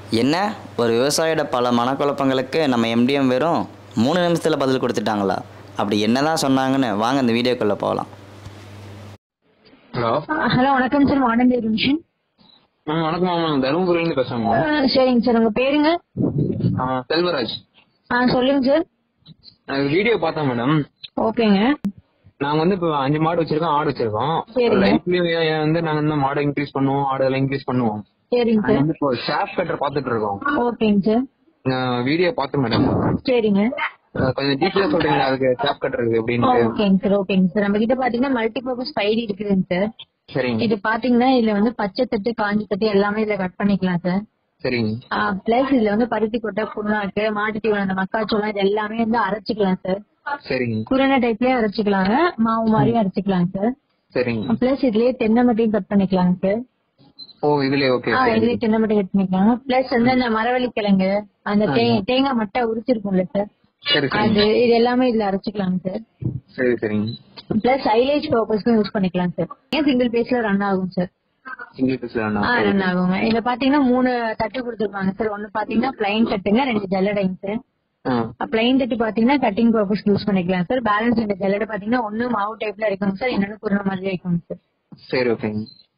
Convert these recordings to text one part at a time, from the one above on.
என்ன ஒரு விவசாயியோட பல மனக்குழப்பங்களுக்கு நம்ம எம்டிஎம் வெறும் மூணு நிமிஷத்தில் பதில் கொடுத்துட்டாங்களா அப்படி என்னதான் சொன்னாங்கன்னு வாங்க இந்த வீடியோக்குள்ளே போகலாம் ஹலோ ஹலோ வணக்கம் sir modern day machine ma'am வணக்கம் மேம் நான் தருமபுரியிலேருந்து பேசுறேன் மேம் சரிங்க சார் உங்க பேருங்க ஆ, செல்வராஜ் ஆ சொல்லுங்க சார் நான் வீடியோ பார்த்தேன் மேடம் ஓகேங்க நாங்க வந்து இப்போ அஞ்சு மாடு வச்சிருக்கோம் ஆடு வச்சிருக்கோம் சரிங்க. லைஃப்லயும் வந்து நாங்க இந்த மாடை இன்க்ரீஸ் பண்ணுவோம் ஆடு எல்லாம் இன்க்ரீஸ் பண்ணுவோம் சரிங்க நாங்க சார் வந்து இப்போ ஷாப் கட்டர் பார்த்துட்டு இருக்கோம் ஓகேங்க சார் நான் வீடியோ பார்த்தேன் மேடம் சரிங்க கொஞ்சம் டீட்டெயிலா சொல்றீங்களா அதுக்கு ஷாப் கட்டுறது எப்படின்னு ஓகேங்க சார் ஓகேங்க சார் நம்ம கிட்ட பாத்தீங்கன்னா மல்டி பர்பஸ் ஃபைல் இருக்குதுங்க சார் சரிங்க இது பாத்தீங்கன்னா இதுல வந்து பச்சை தட்டு காஞ்சி தட்டு எல்லாமே இதுல கட் பண்ணிக்கலாம் சார் சரிங்க பிளஸ் இதுல வந்து பருத்தி கொட்டை புண்ணாக்கு மாட்டு தீவனம் அந்த மக்காச்சோளம் இது எல்லாமே வந்து அரைச்சிக்கலாம் சார் சரிங்க குருணை டைப்லயே அரைச்சிக்கலாங்க மாவு மாதிரியும் அரைச்சிக்கலாங்க சார் சரிங்க பிளஸ் இதுலயே தென்னை மட்டையும் கட் பண்ணிக்கலாங்க சார் ஓ இதுலயே ஓகே ஆ இதுலயே தென்னை மட்டை கட் பண்ணிக்கலாம் பிளஸ் வந்து அந்த மரவள்ளி கிழங்கு அந்த தே- தேங்காய் மட்டை உரிச்சிருக்கும்ல சார் சரி அது சரிங்க இது எல்லாமே இதுல அரைச்சிக்கலாங்க சார் சரி சரிங்க பிளஸ் சைலேஜ் பர்பஸ்க்கும் யூஸ் பண்ணிக்கலாம் சார் ஏன் சிங்கிள் பேஸ்ல ரன் ஆகும் சார் சிங்கிள் பீஸ்ல ஆ ரன் ஆகுங்க இதுல பாத்தீங்கன்னா மூணு தட்டு கொடுத்துருப்பாங்க சார் ஒன்னு பாத்தீங்கன்னா பிளைன் தட்டுங்க ரெண்டு ஜல்லடைங்க சார் ஆ பிளைன் தட்டு பாத்தீங்கன்னா கட்டிங் பர்பஸ் யூஸ் பண்ணிக்கலாம் சார் பேலன்ஸ் ரெண்டு ஜல்லடை பாத்தீங்கன்னா ஒன்னு மாவு டைப்ல இருக்குங்க சார் இன்னொன்னு குருணை மாதிரி இருக்குங்க சார் சரி ஓகேங்க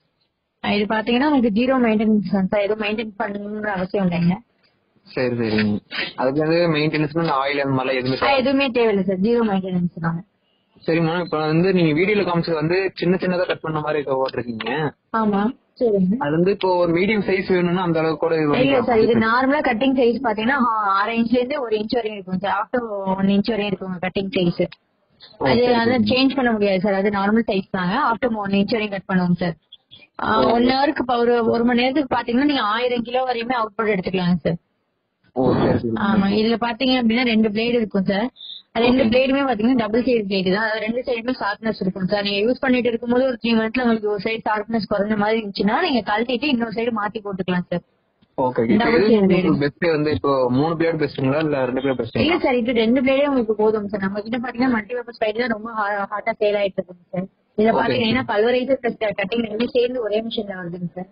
இது பாத்தீங்கன்னா உங்களுக்கு ஜீரோ மெயின்டெனன்ஸ் தான் சார் எதுவும் மெயின்டைன் பண்ணணும்னு அவசியம் இல்லைங்க சரி சரிங்க அதுக்கு வந்து மெயின்டெனன்ஸ் ஆயில் அந்த மாதிரிலாம் எதுவுமே ஆ, எதுவுமே தேவையில்லை சார் ஜீரோ மெயின்டெனன்ஸ் தான் சரி மேடம் இப்ப வந்து நீங்க வீடியோல காமிச்சது வந்து சின்ன சின்னதா கட் பண்ண மாதிரி இருக்க போட்டிருக்கீங்க ஆமா சரிங்க அது வந்து இப்போ ஒரு மீடியம் சைஸ் வேணும்னா அந்த அளவுக்கு கூட இது இல்ல பண்ணிக்கலாம். சார் இது நார்மலா கட்டிங் சைஸ் பாத்தீங்கன்னா ஆ, அரை இன்ச்ல இருந்து ஒரு இன்ச் வரையும் இருக்கும் சார் ஆஃப்டர் ஒன் இன்ச் வரையும் இருக்குங்க கட்டிங் சைஸ் ஓ, அது சரி, அதை சரி. சேஞ்ச் பண்ண முடியாது சார் அது நார்மல் சைஸ் தாங்க ஆஃப்டர் ஒன் இன்ச் வரையும் கட் பண்ணுவோம் சார் ஒன் ஹவருக்கு ஒரு ஒரு மணி நேரத்துக்கு பாத்தீங்கன்னா நீங்க ஆயிரம் கிலோ வரையுமே அவுட்புட் எடுத்துக்கலாங்க சார் ஓ சரி சரி ஆமா இதுல பாத்தீங்க அப்படின்னா ரெண்டு பிளேடு இருக்கும் சார் ரெண்டு பிளேடுமே பாத்தீங்கன்னா டபுள் சைடு பிளேடு தான் அது ரெண்டு சைடுமே ஷார்ப்னஸ் இருக்கும் சார் நீங்க யூஸ் பண்ணிட்டு இருக்கும்போது ஒரு த்ரீ மந்த்ஸ்ல உங்களுக்கு ஒரு சைடு ஷார்ப்னஸ் குறைஞ்ச மாதிரி இருந்துச்சுன்னா நீங்க கழட்டிட்டு இன்னொரு சைடு மாத்தி போட்டுக்கலாம் சார் ஓகே இப்போ Double எது chain blade. பெஸ்ட் வந்து இப்போ மூணு பிளேட் பெஸ்ட்டுங்களா இல்ல ரெண்டு பிளேட் இல்ல பெஸ்ட்டுங்களா சார் இது ரெண்டு பிளேடே உங்களுக்கு போதும் சார் நம்ம கிட்ட பாத்தீங்கன்னா மல்டி பர்பஸ் ஸ்பைட் தான் ரொம்ப ஹாட்டா சேல் ஆயிட்டு இருக்குங்க சார் இத Okay. பாத்தீங்கன்னா பல்வரைசர் பிளஸ் கட்டிங் ரெண்டுமே சேர்ந்து ஒரே மிஷின்ல வருதுங்க சார்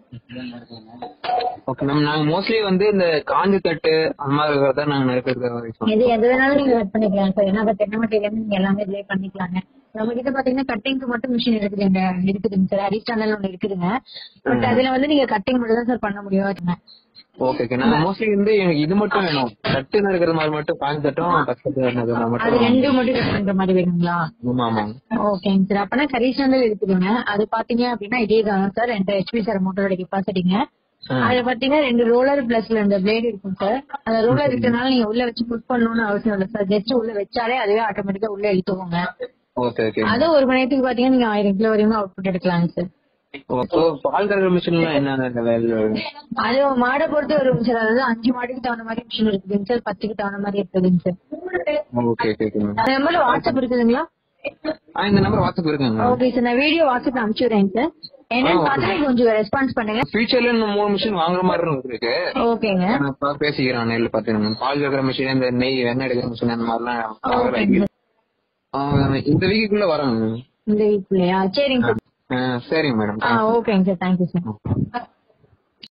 ஓகே மேம் நாங்க மோஸ்ட்லி வந்து இந்த காஞ்ச தட்டு அந்த மாதிரி இருக்கிறத நாங்க நிறைய இது எது வேணாலும் நீங்க கட் பண்ணிக்கலாம் சார் ஏன்னா அப்ப தென்னை மட்டையில இருந்து நீங்க எல்லாமே இதுலயே பண்ணிக்கலாங்க நம்ம கிட்ட பாத்தீங்கன்னா கட்டிங்க்கு மட்டும் மிஷின் இருக்குதுங்க இருக்குதுங்க சார் அரிஸ்டாண்டல் ஒண்ணு இருக்குதுங்க பட் அதுல வந்து நீங்க கட்டிங் மட்டும் தான் சார் பண்ண முடியும் ஓகே ஓகே நாங்க மோஸ்ட்லி வந்து எனக்கு இது மட்டும் வேணும் தட்டுன்னு இருக்கிற மாதிரி மட்டும் காஞ்ச தட்டும் பச்சை இருக்கிற அது மட்டும் ரெண்டு மட்டும் கட் பண்ற மாதிரி வேணுங்களா ஆமா ஆமா ஓகேங்க சார் அப்பனா கரிஸ்டாண்டல் இருக்குதுங்க அது பாத்தீங்க அப்படின்னா இதே தான் சார் ரெண்டு ஹெச்பி சார் மோட்டரோட கெப்பாசிட்டிங்க ஆ. அதுல பாத்தீங்கன்னா ரெண்டு ரோலர் பிளஸ்ல ரெண்டு பிளேட் இருக்கும் சார் அந்த ரோலர் இருக்கிறதுனால நீங்க உள்ள வச்சு புஷ் பண்ணணும்னு அவசியம் இல்லை சார் ஜஸ்ட் உள்ள வச்சாலே அதுவே ஆட்டோமேட்டிக்கா உள்ள இழுத்துவோங்க ஓகே ஓகே அது ஒரு மணி நேரத்துக்கு பாத்தீங்கன்னா நீங்க ஆயிரம் கிலோ வரையும் அவுட்புட் எடுக்கலாங்க சார் ஓ பால் கறக்கிற மிஷின்லாம் என்ன வேலை அது மாடை பொறுத்து வரும் சார் அதாவது அஞ்சு மாடுக்கு தகுந்த மாதிரி மிஷின் இருக்குதுங்க சார் பத்துக்கு தகுந்த மாதிரி இருக்குதுங்க sir okay okay okay ma'am அந்த நம்பர் வாட்ஸ்அப் இருக்குதுங்களா ஆ இந்த நம்பர் வாட்ஸ்அப் இருக்குங்க ஓகே சார் நான் வீடியோ வாட்ஸ்அப் அனுப்பிச்சு விடுறேன் சார் என்னன்னு பார்த்து நீங்க கொஞ்சம் ரெஸ்பான்ஸ் பண்ணுங்க ஃபியூச்சர்ல இன்னும் மூணு மிஷின் வாங்குற மாதிரி இருக்கு ஓகேங்க நான் இப்ப பேசிக்கிறேன் நேர்ல பாத்துக்கணும் பால் கறக்கிற மிஷின் இந்த நெய் எண்ணெய் எடுக்கிற மிஷின் அந்த மாதிரிலாம் வாங்குற Okay. idea. ஆ, இந்த வீக்குள்ள வரோங்க இந்த வீக்குள்ளயா சரிங்க சார் ஆ, சரிங்க மேடம் ஆ ஓகேங்க சார் தேங்க்யூ சார்